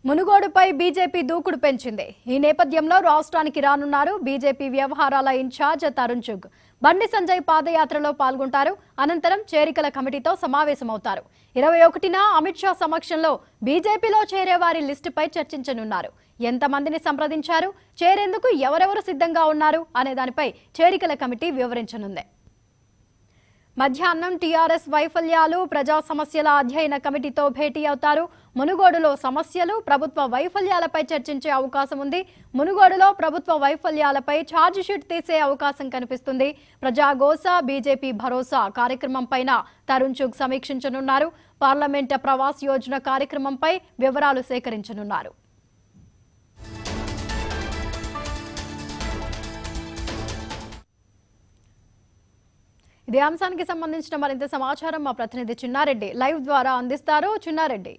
మునుగోడుపై BJP దూకుడు పెంచింది ఈ నేపథ్యంలో రాష్ట్రానికి రానున్నారు బీజేపీ వ్యవహారాల ఇన్ఛార్జ్ తరుణ్ చుగ్ బండి సంజయ్ పాదయాత్రలో పాల్గొంటారు అనంతరం చేరికల కమిటీతో సమావేశమవుతారు ఇరవై ఒకటిన అమిత్ షా సమక్షంలో బీజేపీలో చేరే వారి లిస్టుపై చర్చించనున్నారు ఎంతమందిని సంప్రదించారు చేరేందుకు ఎవరెవరు సిద్ధంగా ఉన్నారు అనే దానిపై చేరికల కమిటీ వివరించనుంది మధ్యాహ్నం టీఆర్ఎస్ వైఫల్యాలు ప్రజా సమస్యల అధ్యయన కమిటీతో భేటీ అవుతారు మునుగోడులో సమస్యలు ప్రభుత్వ వైఫల్యాలపై చర్చించే అవకాశం ఉంది మునుగోడులో ప్రభుత్వ వైఫల్యాలపై ఛార్జ్ షీట్ తీసే అవకాశం కనిపిస్తుంది ప్రజాగోస బీజేపీ భరోసా కార్యక్రమం పైన తరుణ్ చుగ్ సమీక్షించనున్నారు పార్లమెంట్ ప్రవాస్ యోజన కార్యక్రమంపై వివరాలు సేకరించనున్నారు ఇదే అంశానికి సంబంధించిన మరింత సమాచారం మా ప్రతినిధి చిన్నారెడ్డి లైవ్ ద్వారా అందిస్తారు చిన్నారెడ్డి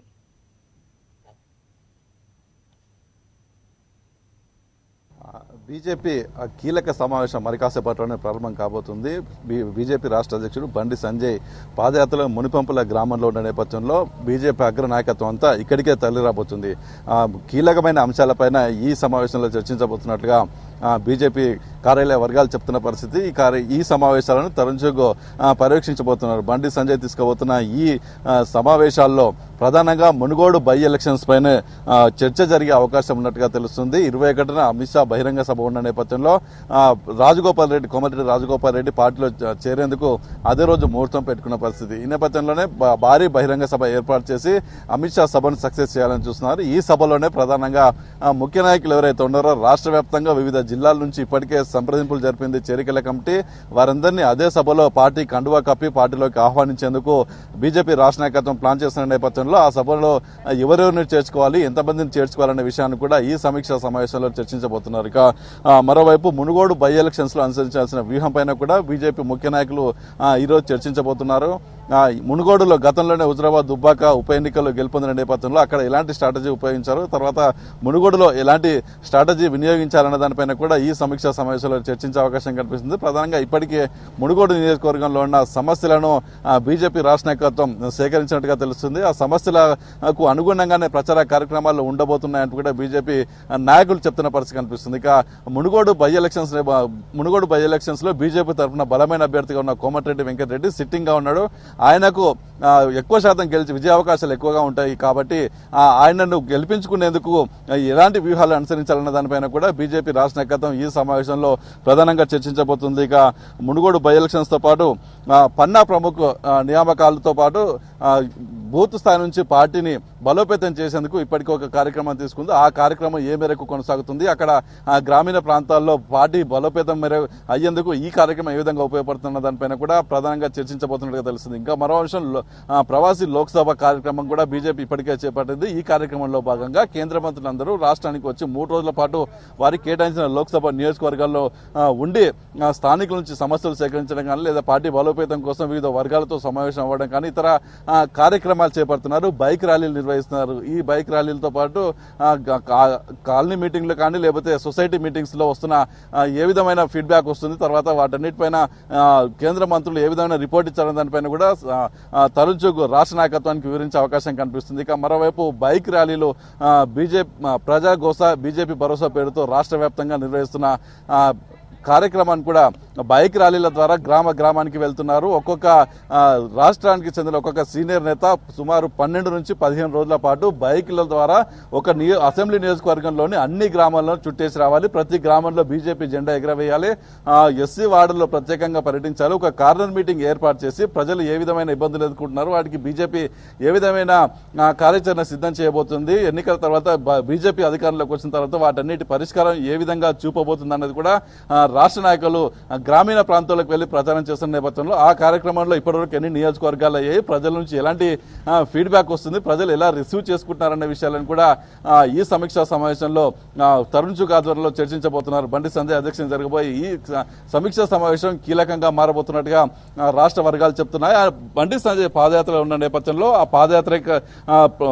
బీజేపీ ఆ కీలక సమావేశం మరి కాసేపట్లోనే ప్రారంభం కాబోతుంది బీ- బీజేపీ రాష్ట్ర అధ్యక్షుడు బండి సంజయ్ పాదయాత్రలో మునిపంపుల గ్రామంలో ఉన్న నేపథ్యంలో బీజేపీ అగ్ర నాయకత్వం అంతా ఇక్కడికే తరలి రాబోతుంది ఆ, కీలకమైన అంశాలపైన ఈ సమావేశంలో చర్చించబోతున్నట్లుగా ఆ, బీజేపీ కార్యాలయ వర్గాలు చెప్తున్న పరిస్థితి ఈ కార్య ఈ సమావేశాలను తరుణ్ చుగ్ ఆ, పర్యవేక్షించబోతున్నారు బండి సంజయ్ తీసుకుపోతున్న ఈ ఆ, సమావేశాల్లో ప్రధానంగా మునుగోడు బై ఎలక్షన్స్ పైన ఆ, చర్చ జరిగే అవకాశం ఉన్నట్టుగా తెలుస్తుంది ఇరవై ఒకటిన అమిత్ షా బహిరంగ సభ ఉన్న నేపథ్యంలో ఆ, రాజగోపాల్ రెడ్డి కోమటిరెడ్డి రాజగోపాల్ రెడ్డి పార్టీలో చ- చేరేందుకు అదే రోజు ముహూర్తం పెట్టుకున్న పరిస్థితి ఈ నేపథ్యంలోనే బా- భారీ బహిరంగ సభ ఏర్పాటు చేసి అమిత్ షా సభను సక్సెస్ చేయాలని చూస్తున్నారు ఈ సభలోనే ప్రధానంగా ఆ, ముఖ్య నాయకులు ఎవరైతే ఉన్నారో రాష్ట్ర వ్యాప్తంగా వివిధ జిల్లాల నుంచి ఇప్పటికే సంప్రదింపులు జరిపింది చేరికల కమిటీ వారందరినీ అదే సభలో పార్టీ కండువా కప్పి పార్టీలోకి ఆహ్వానించేందుకు బీజేపీ రాష్ట్ర నాయకత్వం ప్లాన్ చేస్తున్న నేపథ్యంలో ఆ సభలో ఆ, ఎవరెవరిని చేర్చుకోవాలి ఎంతమందిని చేర్చుకోవాలనే విషయాన్ని కూడా ఈ సమీక్షా సమావేశంలో చర్చించబోతున్నారు ఇక ఆ, మరోవైపు మునుగోడు బై ఎలక్షన్స్ లో అనుసరించాల్సిన వ్యూహం పైన కూడా బీజేపీ ముఖ్య నాయకులు ఆ, ఈరోజు చర్చించబోతున్నారు ఆ, మునుగోడులో గతంలోనే హుజరాబాద్ దుబ్బాక ఉప ఎన్నికల్లో గెలుపొందిన నేపథ్యంలో అక్కడ ఎలాంటి స్ట్రాటజీ ఉపయోగించారు తర్వాత మునుగోడులో ఎలాంటి స్ట్రాటజీ వినియోగించాలన్న దానిపైన కూడా ఈ సమీక్షా సమావేశంలో చర్చించే అవకాశం కనిపిస్తుంది ప్రధానంగా ఇప్పటికే మునుగోడు నియోజకవర్గంలో ఉన్న సమస్యలను ఆ, బీజేపీ రాష్ట్ర నాయకత్వం సేకరించినట్టుగా తెలుస్తుంది ఆ సమస్యలకు అనుగుణంగానే ప్రచార కార్యక్రమాలు ఉండబోతున్నాయంటూ కూడా బీజేపీ నాయకులు చెప్తున్న పరిస్థితి కనిపిస్తుంది ఇక Munugode by elections Munugode by elections లో బీజేపీ తరఫున బలమైన అభ్యర్థిగా ఉన్న కోమటిరెడ్డి వెంకటరెడ్డి సిట్టింగ్ గా ఉన్నాడు ఆయనకు ఆ, ఎక్కువ శాతం గెలిచి విజయ అవకాశాలు ఎక్కువగా ఉంటాయి కాబట్టి ఆ, ఆయనను గెలిపించుకునేందుకు ఆ, ఎలాంటి వ్యూహాలు అనుసరించాలన్న దానిపైన కూడా బీజేపీ రాష్ట్ర నాయకత్వం ఈ సమావేశంలో ప్రధానంగా చర్చించబోతుంది ఇక మునుగోడు బై ఎలక్షన్స్ తో పాటు ఆ, పన్నా ప్రముఖ ఆ, నియామకాలతో పాటు ఆ, బూత్ స్థాయి నుంచి పార్టీని బలోపేతం చేసేందుకు ఇప్పటికే ఒక కార్యక్రమం తీసుకుంది ఆ కార్యక్రమం ఏ మేరకు కొనసాగుతుంది అక్కడ ఆ, గ్రామీణ ప్రాంతాల్లో పార్టీ బలోపేతం మేర అయ్యేందుకు ఈ కార్యక్రమం ఏ విధంగా ఉపయోగపడుతున్న దానిపైన కూడా ప్రధానంగా చర్చించబోతున్నట్టుగా తెలుస్తుంది ఇంకా మరో అంశం లో- ఆ, ప్రవాసీ లోక్సభ కార్యక్రమం కూడా బీజేపీ ఇప్పటికే చేపట్టింది ఈ కార్యక్రమంలో భాగంగా కేంద్ర మంత్రులందరూ రాష్ట్రానికి వచ్చి మూడు రోజుల పాటు వారికి కేటాయించిన లోక్సభ నియోజకవర్గాల్లో ఆ, ఉండి ఆ, స్థానికుల నుంచి సమస్యలు సేకరించడం కానీ లేదా పార్టీ బలోపేతం కోసం వివిధ వర్గాలతో సమావేశం అవ్వడం కానీ ఇతర ఆ, కార్యక్రమాలు చేపడుతున్నారు బైక్ ర్యాలీలు నిర్వహిస్తున్నారు ఈ బైక్ ర్యాలీలతో పాటు ఆ, గా- కా- కాలనీ మీటింగ్లు కానీ లేకపోతే సొసైటీ మీటింగ్స్ లో వస్తున్న ఆ, ఏ విధమైన ఫీడ్బ్యాక్ వస్తుంది తర్వాత వాటన్నిటిపైన ఆ, కేంద్ర మంత్రులు ఏ విధమైన రిపోర్ట్ ఇచ్చారన్న దానిపైన కూడా ఆ, ఆ, తరుణ్ చుగ్ రాష్ట్ర నాయకత్వానికి వివరించే అవకాశం కనిపిస్తుంది ఇక మరోవైపు బైక్ ర్యాలీలు బీజేపీ ప్రజా గోస బీజేపీ భరోసా పేరుతో రాష్ట్ర వ్యాప్తంగా నిర్వహిస్తున్న ఆ, కార్యక్రమాన్ని కూడా బైక్ ర్యాలీల ద్వారా గ్రామ గ్రామానికి వెళ్తున్నారు ఒక్కొక్క ఆ, రాష్ట్రానికి చెందిన ఒక్కొక్క సీనియర్ నేత సుమారు పన్నెండు నుంచి పదిహేను రోజుల పాటు బైక్ల ద్వారా ఒక నియో అసెంబ్లీ నియోజకవర్గంలోని అన్ని గ్రామాల్లో చుట్టేసి రావాలి ప్రతి గ్రామంలో బీజేపీ జెండా ఎగరవేయాలి ఎస్సీ వార్డుల్లో ప్రత్యేకంగా పర్యటించాలి ఒక కార్నర్ మీటింగ్ ఏర్పాటు చేసి ప్రజలు ఏ విధమైన ఇబ్బందులు ఎదుర్కొంటున్నారు వాటికి బీజేపీ ఏ విధమైన ఆ, కార్యాచరణ సిద్ధం చేయబోతుంది ఎన్నికల తర్వాత బ- బీజేపీ అధికారంలోకి వచ్చిన తర్వాత వాటన్నిటి పరిష్కారం ఏ విధంగా చూపబోతుంది అన్నది కూడా ఆ, రాష్ట్ర నాయకులు ఆ, గ్రామీణ ప్రాంతాలకు వెళ్లి ప్రచారం చేస్తున్న నేపథ్యంలో ఆ కార్యక్రమంలో ఇప్పటివరకు ఎన్ని నియోజకవర్గాలు అయ్యాయి ప్రజల నుంచి ఎలాంటి ఫీడ్బ్యాక్ వస్తుంది ప్రజలు ఎలా రిసీవ్ చేసుకుంటున్నారన్న విషయాలను కూడా ఆ, ఈ సమీక్షా సమావేశంలో ఆ, తరుణ్ చుగ్ ఆధ్వర్యంలో చర్చించబోతున్నారు బండి సంజయ్ అధ్యక్షతన జరగబోయే ఈ స- సమీక్షా సమావేశం కీలకంగా మారబోతున్నట్టుగా ఆ, రాష్ట్ర వర్గాలు చెప్తున్నాయి ఆ బండి సంజయ్ పాదయాత్రలో ఉన్న నేపథ్యంలో ఆ పాదయాత్ర యొక్క, ఆ, ప్ర-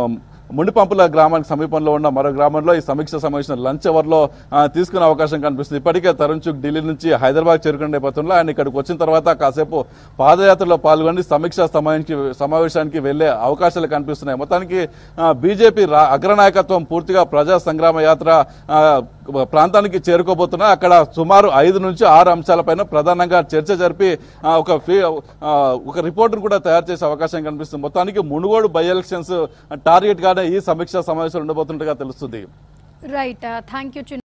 మునిపంపుల గ్రామానికి సమీపంలో ఉన్న మరో గ్రామంలో ఈ సమీక్ష సమావేశం లంచ్ అవర్లో ఆ, తీసుకునే అవకాశం కనిపిస్తుంది ఇప్పటికే తరుణ్ చుక్ ఢిల్లీ నుంచి హైదరాబాద్ చేరుకునే నేపథ్యంలో ఆయన ఇక్కడికి వచ్చిన తర్వాత కాసేపు పాదయాత్రలో పాల్గొని సమీక్ష సమావేశానికి సమావేశానికి వెళ్లే అవకాశాలు కనిపిస్తున్నాయి మొత్తానికి బీజేపీ అగ్రనాయకత్వం పూర్తిగా ప్రజా సంగ్రామ యాత్ర ఆ, ప్రాంతానికి చేరుకోబోతున్నా అక్కడ సుమారు ఐదు నుంచి ఆరు అంశాలపైన ప్రధానంగా చర్చ జరిపి ఆ, ఒక ఫీ- ఆ, ఒక రిపోర్టును కూడా తయారు చేసే అవకాశం కనిపిస్తుంది మొత్తానికి మునుగోడు బై ఎలక్షన్స్ టార్గెట్ గానే ఈ సమీక్షా సమావేశాలు ఉండబోతున్నట్టుగా తెలుస్తుంది రైట్ థ్యాంక్ యూ